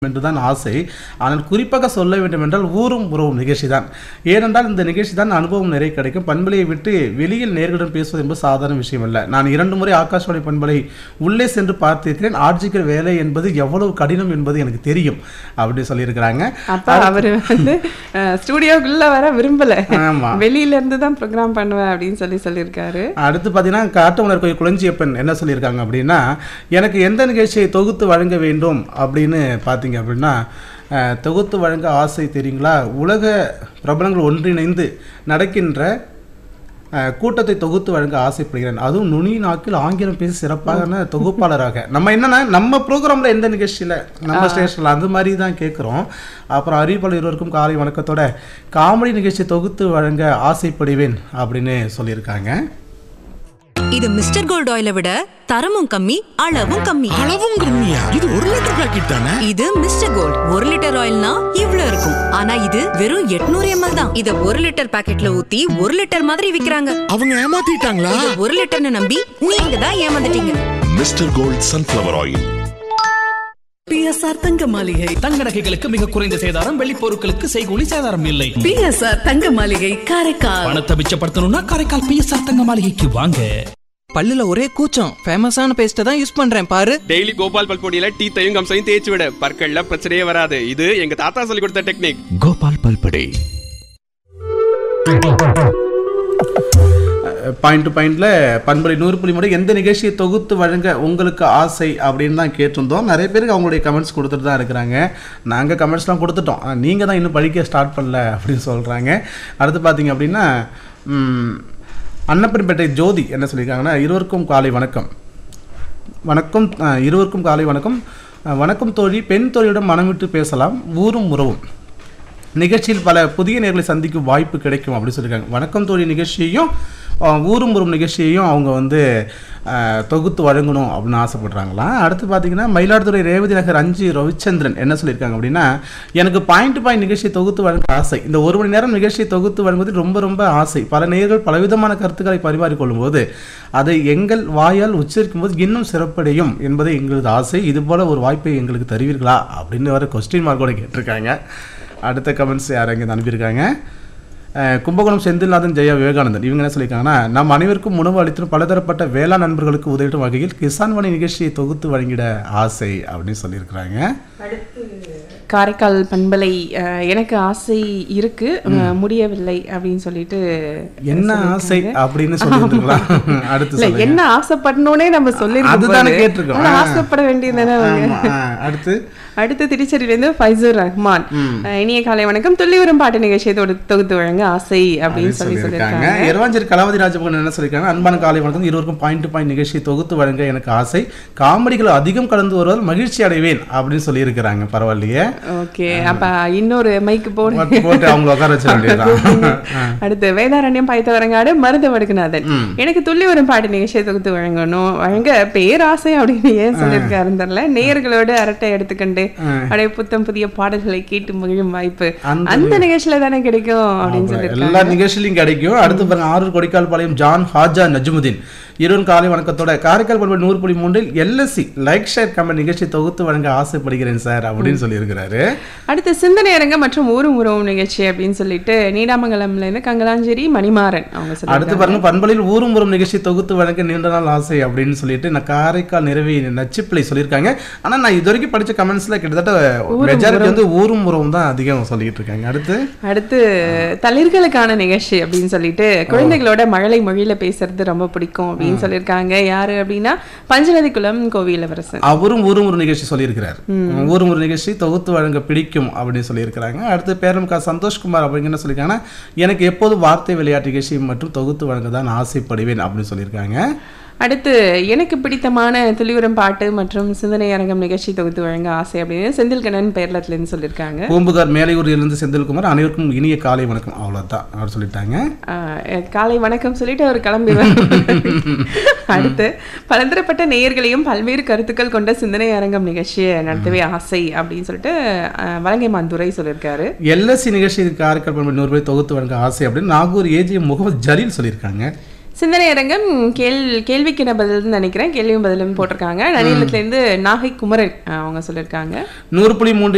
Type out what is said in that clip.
என்றுதான் ஆசை ஆனால் குறிப்பாக சொல்ல வேண்டும் என்றால் ஊரும் உறவும் நிகழ்ச்சி தான் ஏனென்றால் இந்த நிகழ்ச்சி தான் அனுபவம் நிறைய கிடைக்கும் பண்பலையை விட்டு வெளியில் நேர்களுடன் பேசுவது என்பது சாதாரண விஷயம் அல்ல நான் இரண்டு முறை ஆகாஷ்வாணி பண்பலை உள்ளே சென்று பார்த்திருக்கிறேன் ஆர்ஜிக்கிற வேலை என்பது எவ்வளவு கடினம் என்பது எனக்கு தெரியும் அப்படின்னு சொல்லியிருக்கிறாங்க அப்ப அவரு வந்து ஸ்டுடியோக்குள்ள வர விரும்பல ஆமா வெளியில இருந்து தான் ப்ரோக்ராம் பண்ணுவேன் அப்படின்னு சொல்லி சொல்லியிருக்காரு அடுத்து பார்த்தீங்கன்னா காட்டுமலர் கோயில் குளஞ்சியப்பன் என்ன சொல்லியிருக்காங்க அப்படின்னா எனக்கு எந்த நிகழ்ச்சியை தொகுத்து வழங்க வேண்டும் அப்படின்னு பார்த்தீங்க அப்படின்னா அஹ், தொகுத்து வழங்க ஆசை தெரியுங்களா உலக பிரபலங்கள் ஒன்றிணைந்து நடக்கின்ற அஹ், கூட்டத்தை தொகுத்து வழங்க ஆசைப்படுகிறேன் அதுவும் நுனி நாக்கில் ஆங்கிலம் பேசி சிறப்பான தொகுப்பாளராக நம்ம என்னன்னா நம்ம ப்ரோக்ராமில் எந்த நிகழ்ச்சியில் நம்ம ஸ்டேஷனில் அந்த மாதிரி தான் கேட்குறோம் அப்புறம் அறிவிப்பாளர் இருவருக்கும் காலை வணக்கத்தோட காமெடி நிகழ்ச்சி தொகுத்து வழங்க ஆசைப்படுவேன் அப்படின்னு சொல்லியிருக்காங்க இது மிஸ்டர் கோல்ட் ஆயிலை விட தரமும் கம்மி அளவும் கம்மி அளவும் கம்மியா இது ஒரு லிட்டர் பாக்கெட் தானே இது மிஸ்டர் கோல்ட் ஒரு லிட்டர் ஆயில்னா இவ்ளோ இருக்கும் ஆனா இது வெறும் 800 எம்எல் தான் இத ஒரு லிட்டர் பாக்கெட்ல ஊத்தி ஒரு லிட்டர் மாதிரி விக்கிறாங்க அவங்க ஏமாத்திட்டாங்களா இத ஒரு லிட்டர்னு நம்பி நீங்க தான் ஏமாந்துட்டீங்க mister gold sunflower oil BSR Thanga Maaligai தங்க நகைகளுக்கு மிக குறைந்த சேதாரம் வெள்ளி பொருட்களுக்கு செய்கூலி சேதாரம் இல்லை பிஎஸ்ஆர் தங்க மாளிகை காரைக்கால் பணத்தை மிச்சப்படுத்தணும்னா காரைக்கால் பிஎஸ்ஆர் தங்க மாளிகைக்கு வாங்க பல்லுல ஒரே கூச்சம் ஃபேமஸான பேஸ்ட்டை தான் யூஸ் பண்றேன் பாரு டெய்லி கோபால் பல்பொடியில டீத்தையும் கம்சையும் தேய்ச்சி விட பற்கள்ல பிரச்சனையே வராது இது எங்க தாத்தா சொல்லி கொடுத்த technique Gopal Palpodi point to பாயிண்ட்ல பண்பலை நூறு புள்ளி முறை எந்த நிகழ்ச்சியை தொகுத்து வழங்க உங்களுக்கு ஆசை அப்படின்னு தான் கேட்டிருந்தோம் நிறைய பேருக்கு அவங்களுடைய கமெண்ட்ஸ் கொடுத்துட்டு தான் இருக்கிறாங்க நாங்கள் கமெண்ட்ஸ்லாம் கொடுத்துட்டோம் நீங்கள் தான் இன்னும் படிக்க ஸ்டார்ட் பண்ணல அப்படின்னு சொல்கிறாங்க அடுத்து பார்த்தீங்க அப்படின்னா ம், அன்னப்பன்பேட்டை ஜோதி என்ன சொல்லியிருக்காங்கன்னா இருவருக்கும் காலை வணக்கம் வணக்கம் அஹ், இருவருக்கும் காலை வணக்கம் அஹ், வணக்கம் தோழி பெண் தோழியிடம் மனம் விட்டு பேசலாம் ஊரும் உறவும் நிகழ்ச்சியில் பல புதிய நேர்களை சந்திக்கும் வாய்ப்பு கிடைக்கும் அப்படின்னு சொல்லியிருக்காங்க வணக்கம் தோழி நிகழ்ச்சியையும் அஹ், ஊரும் உறவும் நிகழ்ச்சியையும் அவங்க வந்து அஹ், தொகுத்து வழங்கணும் அப்படின்னு ஆசைப்படுறாங்களாம் அடுத்து பார்த்தீங்கன்னா மயிலாடுதுறை ரேவதி நகர் அஞ்சு ரவிச்சந்திரன் என்ன சொல்லியிருக்காங்க அப்படின்னா எனக்கு பாயிண்ட் டு பாயிண்ட் நிகழ்ச்சியை தொகுத்து வழங்க ஆசை இந்த ஒரு மணி நேரம் நிகழ்ச்சியை தொகுத்து வழங்குவது ரொம்ப ரொம்ப ஆசை பல நேர்கள் பலவிதமான கருத்துக்களை பரிமாறிக்கொள்ளும் போது அதை எங்கள் வாயால் உச்சரிக்கும் போது இன்னும் சிறப்படையும் என்பது எங்களது ஆசை இது போல ஒரு வாய்ப்பை எங்களுக்கு தருவீர்களா அப்படின்னு வர கொஸ்டின் மார்க்கோட கேட்டிருக்காங்க அடுத்த கமெண்ட்ஸ் யார் இங்கே அனுப்பியிருக்காங்க அஹ், கும்பகோணம் செந்தில்நாதன் ஜெயா விவேகானந்தன் இவங்க என்ன சொல்லியிருக்காங்கன்னா நம் அனைவருக்கும் உணவு அளித்து பலதரப்பட்ட வேளாண் நண்பர்களுக்கு உதவிடும் வகையில் கிசான் வாணி நிகழ்ச்சியை தொகுத்து வழங்கிட ஆசை அப்படின்னு சொல்லியிருக்கிறாங்க காரைக்கால் பண்பலை அஹ், எனக்கு ஆசை இருக்கு அஹ், முடியவில்லை அப்படின்னு சொல்லிட்டு என்ன ஆசை அப்படின்னு சொல்லியிருக்கலாம் அடுத்து இல்ல சொல்லுங்க என்ன ஆசைப்படணும்னே நம்ம அதுதானே சொல்லிருக்கோம் கேட்டிருக்கோம். ஆனா ஆசைப்பட வேண்டியதுதானே அவங்க ஆமா, ஆ, அடுத்து அடுத்து திருச்செரியிலேருந்து ஃபைசூர் ரஹ்மான் அஹ், இனிய காலை வணக்கம் துள்ளிவரும் பாட்டு நிகழ்ச்சியை தொடு- தொகுத்து வழங்க ஆசை அப்படின்னு சொல்லி சொல்லியிருக்காங்க சொல்லியிருக்காங்க இரவாஞ்சேரி கலாவதி ராஜபகன் என்ன சொல்லியிருக்காங்க அன்பான காலை வணக்கம் இருவருக்கும் பாயிண்ட் டு பாயிண்ட் நிகழ்ச்சியை தொகுத்து வழங்க எனக்கு ஆசை காமெடிகள் அதிகம் கலந்து வருவதால் மகிழ்ச்சி அடைவேன் அப்படின்னு சொல்லியிருக்கிறாங்க பரவாயில்லையே ஓகே அப்ப இன்னொரு மைக்கு போடு போட்டு போட்டு அவங்கள உட்கார வச்சிட வேண்டியதுதான் அடுத்து வேதாரண்யம் பாய்த்தவரங்காடு மருத வடுக்குநாதன் எனக்கு துள்ளி வரும் பாட்டு நிகழ்ச்சியை தொகுத்து வழங்கணும் வழங்க பேராசை அப்படின்னு ஏன் சொல்லியிருக்காருன்னு தெரியல நேயர்களோடு அரட்டை எடுத்துக்கண்டு அப்படியே புத்தம் புதிய பாடல்களை கேட்டு மகிழும் வாய்ப்பு அந்த அந்த நிகழ்ச்சியில தானே கிடைக்கும் அப்படின்னு எல்லா சொல்லியிருக்காங்க நிகழ்ச்சியிலும் கிடைக்கும் அடுத்து பாருங்க ஆரூர் கொடிக்கால் பாளையம் ஜான் ஹாஜா நஜ்முதீன் இருவன் காலை வணக்கத்தோட காரைக்கால் பண்பு நூறு புள்ளி மூன்றில் எல்எஸ்சி லைக் ஷேர் கமெண்ட் நிகழ்ச்சி தொகுத்து வழங்க ஆசைப்படுகிறேன் சார் அப்படின்னு சொல்லியிருக்கிறாரு அடுத்து சிந்தனை அரங்க மற்றும் ஊரும் உறவும் நிகழ்ச்சி அப்படின்னு சொல்லிட்டு நீடாமங்கலம்ல இருந்து கங்கலாஞ்சேரி மணிமாறன் அவங்க அடுத்து சொல்லியிருக்காங்க பாருங்க பண்பலையில் ஊரும் ஊரும் நிகழ்ச்சி தொகுத்து வழங்க நீண்ட நாள் ஆசை அப்படின்னு சொல்லிட்டு நான் காரைக்கால் நிறைவி நச்சுப்பிள்ளை சொல்லியிருக்காங்க ஆனா நான் இது வரைக்கும் படிச்ச கமெண்ட்ஸ்ல கிட்டத்தட்ட மெஜாரிட்டி வந்து ஊரும் உறவும் தான் அதிகம் சொல்லிட்டு இருக்காங்க அடுத்து அடுத்து தளிர்களுக்கான நிகழ்ச்சி அப்படின்னு சொல்லிட்டு குழந்தைகளோட மழலை மொழியில பேசுறது ரொம்ப பிடிக்கும் அப்படின்னு சொல்லியிருக்காங்க யாரு அப்படின்னா பஞ்சநதி குளம் கோவிலவரசன் அவரும் ஊரும் ஒரு நிகழ்ச்சி சொல்லியிருக்கிறார் ஊரும் ஒரு நிகழ்ச்சி தொகுத்து வழங்க பிடிக்கும் அப்படின்னு சொல்லியிருக்கிறாங்க அடுத்து பேரம் கா சந்தோஷ்குமார் அப்படிங்க என்ன சொல்லியிருக்காங்கன்னா எனக்கு எப்போது வார்த்தை விளையாட்டு நிகழ்ச்சி மற்றும் தொகுத்து வழங்க தான் ஆசைப்படுவேன் அப்படின்னு சொல்லியிருக்காங்க அடுத்து எனக்கு பிடித்தமான துளியுரம் பாட்டு மற்றும் சிந்தனை அரங்கம் நிகழ்ச்சி தொகுத்து வழங்க ஆசை அப்படின்னு செந்தில்கண்ணன் பேர்லத்துல இருந்து சொல்லியிருக்காங்க பூம்புகார் மேலையூரிலிருந்து செந்தில்குமார் அனைவருக்கும் இனிய காலை வணக்கம் அவ்வளவுதான் அவர் சொல்லிட்டாங்க ஆஹ் காலை வணக்கம் சொல்லிட்டு அவர் கிளம்பி வர- அடுத்து பலதரப்பட்ட நேயர்களையும் பல்வேறு கருத்துக்கள் கொண்ட சிந்தனை அரங்கம் நிகழ்ச்சியை நடத்தவே ஆசை அப்படின்னு சொல்லிட்டு ஆஹ் வலங்கைமான் துரை சொல்லியிருக்காரு எல்எஸ்சி நிகழ்ச்சி காரைக்கால் பண்பு நூறு பேர் தொகுத்து வழங்க ஆசை அப்படின்னு நாகூர் ஏஜி முகமது ஜலீல் சொல்லியிருக்காங்க சிந்தனை அரங்கம் கேள் கேள்விக்கின பதில்னு நினைக்கிறேன் கேள்வியும் பதிலும் போட்டிருக்காங்க நனிலத்துல இருந்து நாகை குமரன் ஆஹ் அவங்க சொல்லியிருக்காங்க நூறு புள்ளி மூன்று